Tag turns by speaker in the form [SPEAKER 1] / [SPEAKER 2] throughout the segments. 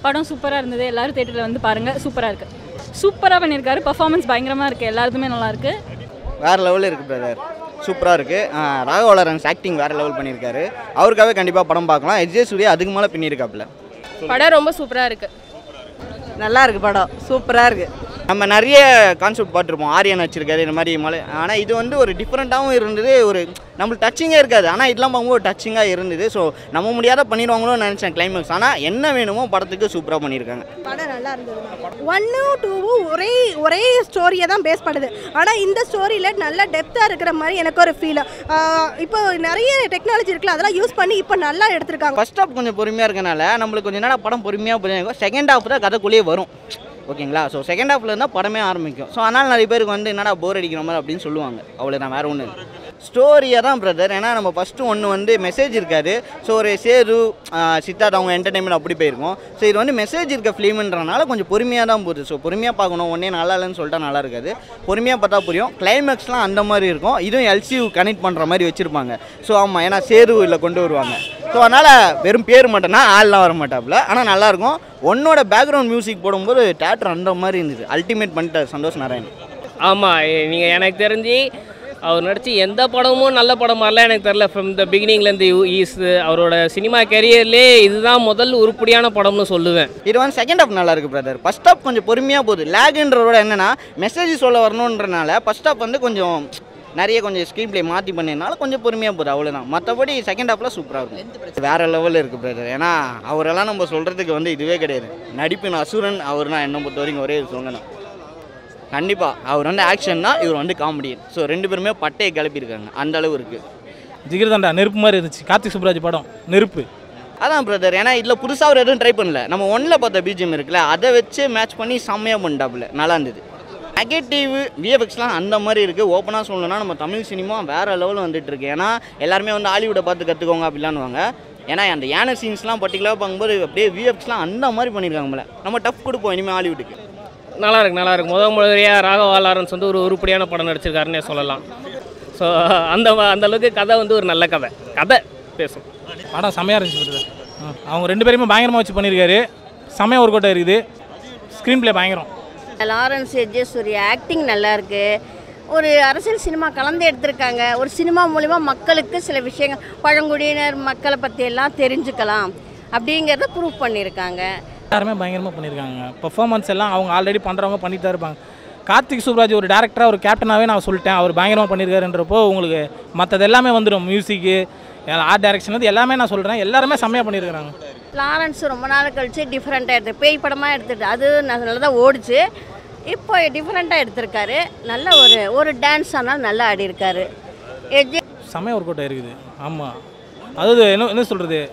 [SPEAKER 1] படம் சூப்பராக இருந்தது எல்லாரும் தேட்டரில் வந்து பாருங்கள் சூப்பராக இருக்குது சூப்பராக பண்ணியிருக்காரு பர்ஃபார்மன்ஸ் பயங்கரமாக இருக்குது எல்லாருக்குமே நல்லாயிருக்கு
[SPEAKER 2] வேறு லெவலில் இருக்குது பிரதர் சூப்பராக இருக்குது ராகவ லாரன்ஸ் ஆக்டிங் வேறு லெவல் பண்ணியிருக்காரு அவருக்காகவே கண்டிப்பாக படம் பார்க்கலாம் எஜே சூர்யா அதுக்கு மேலே பின்னிருக்காப்புல
[SPEAKER 3] படம் ரொம்ப சூப்பராக இருக்குது
[SPEAKER 4] நல்லா இருக்கு படம் சூப்பராக இருக்கு
[SPEAKER 2] நம்ம நிறைய கான்செப்ட் பார்த்துருப்போம் ஆரியன் வச்சிருக்காரு இந்த மாதிரி மலை ஆனால் இது வந்து ஒரு டிஃப்ரெண்ட்டாகவும் இருந்தது ஒரு நம்மளுக்கு டச்சிங்காக இருக்காது ஆனால் இதெல்லாம் பார்க்கும்போது டச்சிங்காக இருந்தது ஸோ நம்ம முடியாத பண்ணிடுவாங்களோன்னு நினச்சேன் கிளைமேக்ஸ் ஆனால் என்ன வேணுமோ படத்துக்கு சூப்பராக பண்ணியிருக்காங்க
[SPEAKER 5] படம் நல்லா இருந்தது ஒன்னும் டூவும் ஒரே ஒரே ஸ்டோரியை தான் பேஸ் பண்ணுது ஆனால் இந்த ஸ்டோரியில் நல்ல டெப்த்தாக இருக்கிற மாதிரி எனக்கு ஒரு ஃபீல் இப்போ நிறைய டெக்னாலஜி இருக்குல்ல அதெல்லாம் யூஸ் பண்ணி இப்போ நல்லா எடுத்திருக்காங்க
[SPEAKER 2] ஃபர்ஸ்ட் ஹாஃப் கொஞ்சம் பொறுமையாக இருக்கனால நம்மளுக்கு கொஞ்சம் நேரம் படம் பொறுமையாக புரியும் செகண்ட் ஹாஃப் தான் கதைக்குள்ளேயே வரும் ஓகேங்களா ஸோ செகண்ட் ஹாஃப்ல இருந்தால் படமே ஆரம்பிக்கும் ஸோ அதனால் நிறைய பேருக்கு வந்து என்னடா போர் அடிக்கிற மாதிரி அப்படின்னு சொல்லுவாங்க அவ்வளோ நான் வேறு ஒன்று ஸ்டோரியாக தான் பிரதர் ஏன்னா நம்ம ஃபஸ்ட்டு ஒன்று வந்து மெசேஜ் இருக்காது ஸோ ஒரு சேரு ஆஹ், சித்தார்த் அவங்க என்டர்டைன்மெண்ட் அப்படி போயிருக்கும் ஸோ இது வந்து மெசேஜ் இருக்க ஃபிலிம்ன்றனால கொஞ்சம் பொறுமையாக தான் போகுது ஸோ பொறுமையாக பார்க்கணும் ஒன்றே நல்லா இல்லைன்னு சொல்லிட்டா நல்லா இருக்காது பொறுமையாக பார்த்தா புரியும் கிளைமேக்ஸ்லாம் அந்த மாதிரி இருக்கும் இதுவும் எல்சியூ கனெக்ட் பண்ணுற மாதிரி வச்சுருப்பாங்க ஸோ ஆமாம் ஏன்னா சேரு இதில் கொண்டு வருவாங்க ஸோ அதனால் வெறும் பேர் மட்டும்னா ஆள்லாம் வர மாட்டாப்புல ஆனால் நல்லாயிருக்கும் ஒன்னோட பேக்ரவுண்ட் மியூசிக் போடும்போது தேட்டர் அந்த மாதிரி இருந்தது அல்டிமேட் பண்ணிட்டார் சந்தோஷ் நாராயண்
[SPEAKER 6] ஆமாம் நீங்கள் எனக்கு தெரிஞ்சு அவர் நடித்து எந்த படமும் நல்ல படம் மாதிரிலாம் எனக்கு தெரில ஃப்ரம் த பிகினிங்லேருந்து ஈஸ் அவரோட சினிமா கெரியர்லேயே இதுதான் முதல் உருப்படியான படம்னு சொல்லுவேன்
[SPEAKER 2] இது வந்து செகண்ட் ஹாஃப் நல்லா இருக்கு பிரதர் ஃபர்ஸ்ட் ஹாஃப் கொஞ்சம் பொறுமையாக போகுது லேக்ன்றதோட என்னன்னா மெசேஜ் சொல்ல வரணுன்றனால ஃபர்ஸ்ட் ஹாஃப் வந்து கொஞ்சம் நிறைய கொஞ்சம் ஸ்க்ரீன் ப்ளே மாற்றி பண்ணதுனால கொஞ்சம் பொறுமையாக போகுது அவ்வளோதான் மற்றபடி செகண்ட் ஹாஃபில் சூப்பராக இருக்கும் வேற லெவலில் இருக்குது பிரதர் ஏன்னா அவரெல்லாம் நம்ம சொல்கிறதுக்கு வந்து இதுவே கிடையாது நடிப்பின் அசுரன் அவர்னா என்னை பொறுத்த வரைக்கும் ஒரே சொல்லணும் கண்டிப்பாக அவர் வந்து ஆக்ஷன்னா இவர் வந்து காமெடி ஸோ ரெண்டு பேருமே பட்டையை கிளப்பியிருக்காங்க அந்த அளவு இருக்குது
[SPEAKER 7] ஜிகிர்தண்டா நெருப்பு மாதிரி இருந்துச்சு கார்த்திக் சுப்ராஜ் படம் நெருப்பு
[SPEAKER 2] அதான் பிரதர் ஏன்னா இதில் புதுசாக அவர் எதுவும் ட்ரை பண்ணல நம்ம ஒன்றில் பார்த்த பிஜிஎம் இருக்குல்ல அதை வச்சு மேட்ச் பண்ணி செம்மையாக பண்ணிட்டாப்புல நல்லா இருந்தது நெகட்டிவ் விஎஃப்எக்ஸ்லாம் அந்த மாதிரி இருக்குது ஓப்பனாக சொல்லணும்னா நம்ம தமிழ் சினிமா வேறு லெவலில் வந்துட்டு இருக்கு ஏன்னா எல்லாருமே வந்து ஹாலிவுட்டை பார்த்து கற்றுக்கோங்க அப்படிலான்னுவாங்க ஏன்னா அந்த யானை சீன்ஸ்லாம் பர்டிகுலராக பார்க்கும்போது அப்படியே விஎஃப்எக்ஸ்லாம் அந்த மாதிரி பண்ணியிருக்காங்க நம்ம டஃப் கொடுப்போம் இனிமேல் ஹாலிவுட்டுக்கு
[SPEAKER 6] நல்லா இருக்கு நல்லா இருக்கு முத முறையாக ராகவா லாரன்ஸ் வந்து ஒரு உருப்படியான படம் நடிச்சிருக்காருன்னே சொல்லலாம் ஸோ அந்த அந்த அளவுக்கு கதை வந்து ஒரு நல்ல கதை கதை பேசும்
[SPEAKER 7] படம் செமையாக இருந்துச்சு brother. ம். அவங்க ரெண்டு பேருமே பயங்கரமாக வச்சு பண்ணியிருக்காரு செமையாக ஒரு கோட்டை இருக்குது ஸ்க்ரீன் ப்ளே பயங்கரம்
[SPEAKER 8] லாரன்ஸ் எஜேஸ்வரி ஆக்டிங் நல்லா இருக்கு ஒரு அரசியல் சினிமா கலந்து எடுத்திருக்காங்க ஒரு சினிமா மூலிமா மக்களுக்கு சில விஷயங்கள் பழங்குடியினர் மக்களை பற்றி எல்லாம் தெரிஞ்சுக்கலாம் அப்படிங்கிறத ப்ரூவ் பண்ணியிருக்காங்க
[SPEAKER 7] எல்லாருமே பயங்கரமாக பண்ணியிருக்காங்க பெர்ஃபார்மன்ஸ் எல்லாம் அவங்க ஆல்ரெடி பண்ணுறவங்க பண்ணிட்டு தான் இருப்பாங்க கார்த்திக் சுப்ராஜ் ஒரு டேரக்டராக ஒரு கேப்டனாகவே நான் சொல்லிட்டேன் அவர் பயங்கரமாக பண்ணியிருக்காருன்றப்போ உங்களுக்கு மற்றது எல்லாமே வந்துடும் மியூசிக்கு ஆர்ட் டைரக்ஷன் வந்து எல்லாமே நான் சொல்கிறேன் எல்லாருமே செம்மையாக பண்ணியிருக்காங்க
[SPEAKER 8] லாரன்ஸ் ரொம்ப நாள் கழிச்சு டிஃப்ரெண்ட்டாக எடுத்து பேய் படமாக எடுத்துட்டு அது நல்லா தான் ஓடிச்சு இப்போ டிஃப்ரெண்ட்டாக எடுத்திருக்காரு நல்ல ஒரு ஒரு டான்ஸ் ஆனால் நல்லா ஆடியிருக்காரு எஜே
[SPEAKER 7] செம்மையாக ஒர்க் அவுட் இருக்குது ஆமாம் அதாவது என்ன என்ன சொல்கிறது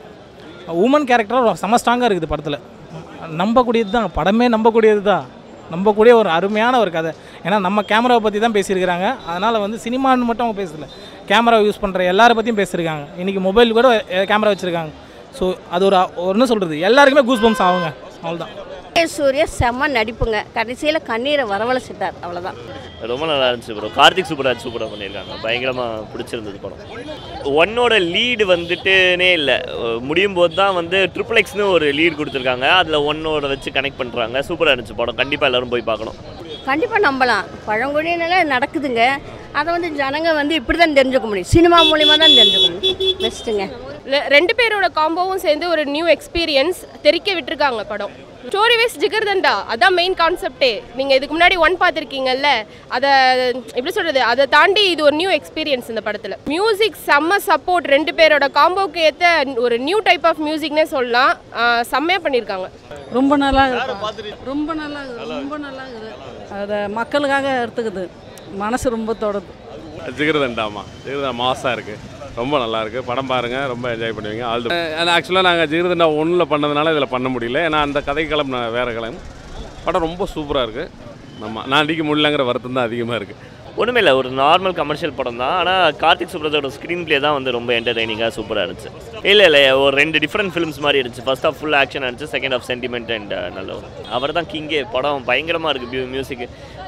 [SPEAKER 7] உமன் கேரக்டர் செம்ம ஸ்ட்ராங்காக இருக்குது படத்தில் நம்பக்கூடியது தான் படமே நம்பக்கூடியது தான் நம்பக்கூடிய ஒரு அருமையான ஒரு கதை ஏன்னா நம்ம கேமராவை பற்றி தான் பேசியிருக்கிறாங்க அதனால் வந்து சினிமான்னு மட்டும் அவங்க பேசல கேமரா யூஸ் பண்ணுற எல்லாரை பற்றியும் பேசியிருக்காங்க இன்றைக்கி மொபைல் கூட கேமரா வச்சுருக்காங்க ஸோ அது ஒரு ஒரு என்ன சொல்கிறது எல்லாருக்குமே கூஸ் பம்ஸ் ஆகுங்க அவ்வளோதான்
[SPEAKER 8] சூர்யா செம்ம நடிப்புங்க கடைசியில் கண்ணீரை வரவழைச்சிட்டார் அவ்வளோதான்
[SPEAKER 9] ரொம்ப நல்லா இருந்துச்சு ப்ரோ கார்த்திக் சூப்பராஜ் சூப்பராக பண்ணியிருக்காங்க பயங்கரமாக பிடிச்சிருந்தது படம் ஒன்னோட லீடு வந்துட்டுனே இல்லை முடியும் போது தான் வந்து ட்ரிபிள் எக்ஸ்னு ஒரு லீட் கொடுத்துருக்காங்க அதில் ஒன்னோட வச்சு கனெக்ட் பண்ணுறாங்க சூப்பராக இருந்துச்சு படம் கண்டிப்பாக எல்லாரும் போய் பார்க்கணும்
[SPEAKER 8] கண்டிப்பாக நம்பலாம் பழங்குடியினால நடக்குதுங்க அதை வந்து ஜனங்க வந்து இப்படி தான் தெரிஞ்சுக்க முடியும் சினிமா மூலிமா தான் தெரிஞ்சுக்க முடியும் பெஸ்ட்டுங்க
[SPEAKER 3] ரெ- ரெண்டு பேரோட காம்போவும் சேர்ந்து ஒரு நியூ எக்ஸ்பீரியன்ஸ் தெரிக்க விட்டுருக்காங்க படம் ஸ்டோரி வைஸ் ஜிகர்தண்டா அதான் மெயின் கான்செப்டே நீங்கள் இதுக்கு முன்னாடி ஒன் பார்த்துருக்கீங்கல்ல அதை எப்படி சொல்கிறது அதை தாண்டி இது ஒரு நியூ எக்ஸ்பீரியன்ஸ் இந்த படத்தில் மியூசிக் செம்ம சப்போர்ட் ரெண்டு பேரோட காம்போக்கு ஏற்ற ஒரு நியூ டைப் ஆஃப் மியூசிக்னே சொல்லலாம் ஆஹ் செம்மையாக பண்ணியிருக்காங்க
[SPEAKER 4] ரொம்ப நல்லா இருக்குது ரொம்ப நல்லா இருக்குது ரொம்ப நல்லா இருக்குது அதை மக்களுக்காக எடுத்துக்குது மனசு ரொம்ப தொடுது
[SPEAKER 10] ஜிகிருதண்டாமா ஜிகிருதண்டா மாசாக இருக்குது ரொம்ப நல்லா இருக்குது படம் பாருங்கள் ரொம்ப என்ஜாய் பண்ணுவீங்க ஆல் தி ஆக்சுவலாக நாங்கள் ஜிகிருதண்டா ஒன்றில் பண்ணதுனால இதில் பண்ண முடியல ஏன்னா அந்த கதை கிளம்பு நான் வேறு கிளம்பு படம் ரொம்ப சூப்பராக இருக்குது நம்ம நான் அடிக்க முடியலங்கிற வருத்தம் தான் அதிகமாக இருக்குது
[SPEAKER 9] ஒன்றுமே இல்லை ஒரு நார்மல் கமர்ஷியல் படம் தான் ஆனால் கார்த்திக் சுப்ரஜோட ஸ்க்ரீன் ப்ளே தான் வந்து ரொம்ப என்டர்டைனிங்காக சூப்பராக இருந்துச்சு இல்லை இல்லை ஒரு ரெண்டு டிஃப்ரெண்ட் ஃபிலிம்ஸ் மாதிரி இருந்துச்சு ஃபர்ஸ்ட் ஆஃப் ஃபுல் ஆக்ஷன் இருந்துச்சு செகண்ட் ஆஃப் சென்டிமெண்ட் அண்ட் நல்ல அவர் தான் கிங்கே படம் பயங்கரமாக இருக்குது மியூசிக்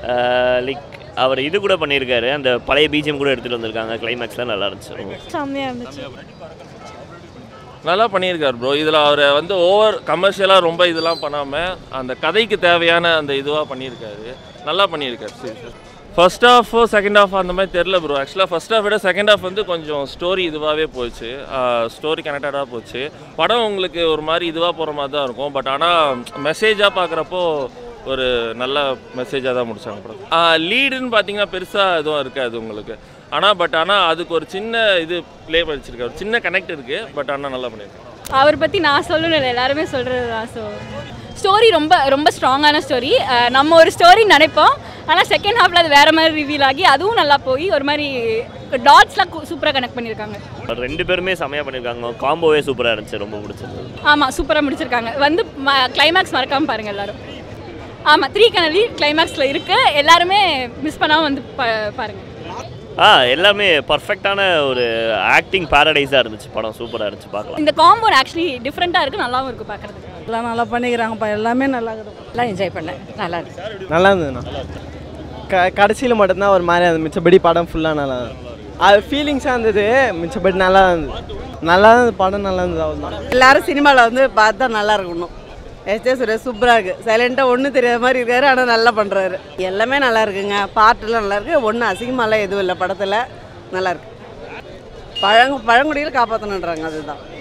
[SPEAKER 9] லைக் அவர் இது கூட பண்ணியிருக்காரு அந்த பழைய பிஜிஎம் கூட எடுத்துகிட்டு வந்திருக்காங்க கிளைமேக்ஸ்லாம் நல்லா இருந்துச்சு
[SPEAKER 1] செம்மையாக இருந்துச்சு
[SPEAKER 11] நல்லா பண்ணியிருக்கார் ப்ரோ இதில் அவரை வந்து ஓவர் கமர்ஷியலாக ரொம்ப இதெல்லாம் பண்ணாமல் அந்த கதைக்கு தேவையான அந்த இதுவாக பண்ணியிருக்காரு நல்லா பண்ணியிருக்காரு சரி சார் ஃபர்ஸ்ட் ஹாஃபோ செகண்ட் ஹாஃப் அந்த மாதிரி தெரில ப்ரோ ஆக்சுவலாக ஃபர்ஸ்ட் ஹாஃப் விட செகண்ட் ஹாஃப் வந்து கொஞ்சம் ஸ்டோரி இதுவாகவே போச்சு ஸ்டோரி கனெக்டடாக போச்சு படம் உங்களுக்கு ஒரு மாதிரி இதுவாக போகிற மாதிரி தான் இருக்கும் பட் ஆனால் மெசேஜாக பார்க்குறப்போ ஒரு நல்ல மெசேஜாக தான் முடிச்சாங்க படம் லீடுன்னு பார்த்தீங்கன்னா பெருசாக எதுவும் இருக்காது உங்களுக்கு ஆனால் பட் ஆனால் அதுக்கு ஒரு சின்ன இது ப்ளே பண்ணிச்சிருக்காரு ஒரு சின்ன கனெக்ட் இருக்குது பட் ஆனால் நல்லா பண்ணியிருக்காரு
[SPEAKER 1] அவரை பற்றி நான் சொல்லணும் இல்லை எல்லாருமே சொல்கிறது தான் ஸோ ஸ்டோரி ரொம்ப ரொம்ப ஸ்ட்ராங்கான ஸ்டோரி நம்ம ஒரு ஸ்டோரி நினைப்போம் ஆனால் செகண்ட் ஹாஃபில் அது வேறு மாதிரி ரிவீல் ஆகி அதுவும் நல்லா போய் ஒரு மாதிரி டாட்ஸ்லாம் சூப்பராக கனெக்ட் பண்ணியிருக்காங்க
[SPEAKER 9] ரெண்டு பேருமே செமையாக பண்ணியிருக்காங்க காம்போவே சூப்பராக இருந்துச்சு ரொம்ப பிடிச்சிருந்தது
[SPEAKER 1] ஆமாம் சூப்பராக முடிச்சிருக்காங்க வந்து கிளைமேக்ஸ் மறக்காமல் பாருங்கள் எல்லாரும் ஆமாம் த்ரீ கனலி கிளைமேக்ஸில் இருக்குது எல்லாருமே மிஸ் பண்ணாமல் வந்து பா பாருங்கள்
[SPEAKER 9] ஆ எல்லாமே பர்ஃபெக்டான ஒரு ஆக்டிங் பேரடைஸாக இருந்துச்சு படம் சூப்பராக இருந்துச்சு பார்க்கலாம்
[SPEAKER 1] இந்த காம்போ ஆக்சுவலி டிஃப்ரெண்ட்டாக இருக்குது நல்லாவும் இருக்குது பார்க்குறதுக்கு
[SPEAKER 4] எல்லாம் நல்லா பண்ணிக்கிறாங்கப்பா எல்லாமே நல்லா இருக்குது
[SPEAKER 12] எல்லாம் என்ஜாய் பண்ணேன் நல்லா இருக்கு
[SPEAKER 13] நல்லா இருந்ததுண்ணா க கடைசியில் மட்டும்தான் ஒரு மாதிரி இருந்தது மிச்சபடி படம் ஃபுல்லாக நல்லா இருந்தது. அது ஃபீலிங்ஸாக இருந்தது மிச்சபடி நல்லா இருந்தது நல்லா இருந்தது படம் நல்லா இருந்தது அவ்வளோதான்
[SPEAKER 14] எல்லாரும் சினிமாவில் வந்து பார்த்தா நல்லா இருக்கணும் எஸ் ஜே சுரேஷ் சூப்பராக இருக்குது சைலண்ட்டாக ஒன்றும் தெரியாத மாதிரி இருக்காரு ஆனால் நல்லா பண்ணுறாரு எல்லாமே நல்லா இருக்குங்க பாட்டுலாம் நல்லா இருக்கு ஒன்றும் அசிங்கமாலாம் எதுவும் இல்லை படத்தில் நல்லா இருக்கு பழங்க பழங்குடியில் காப்பாற்றணுன்றாங்க அதுதான்